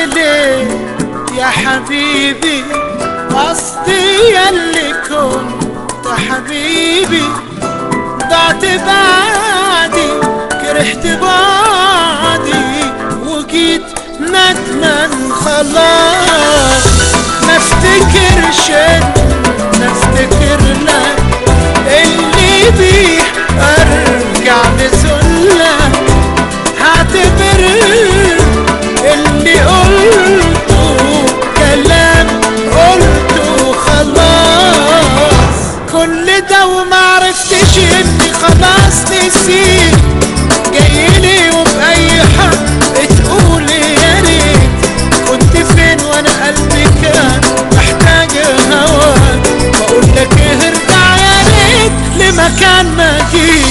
ليه يا حبيبي قصدي ياللي كنت حبيبي ضعت بعدي كرهت بعدي وجيت ندمان خلاص ما افتكرش ما افتكر لك اللي بيه ارجع بسلك هعتبر اللي قلته كلام قلته خلاص كل ده ومعرفتش اني خلاص نسيت جايلي وبأي حق تقول يا ريت كنت فين وانا قلبي كان محتاج هواك بقول لك ارجع يا ريت لمكان ما جيت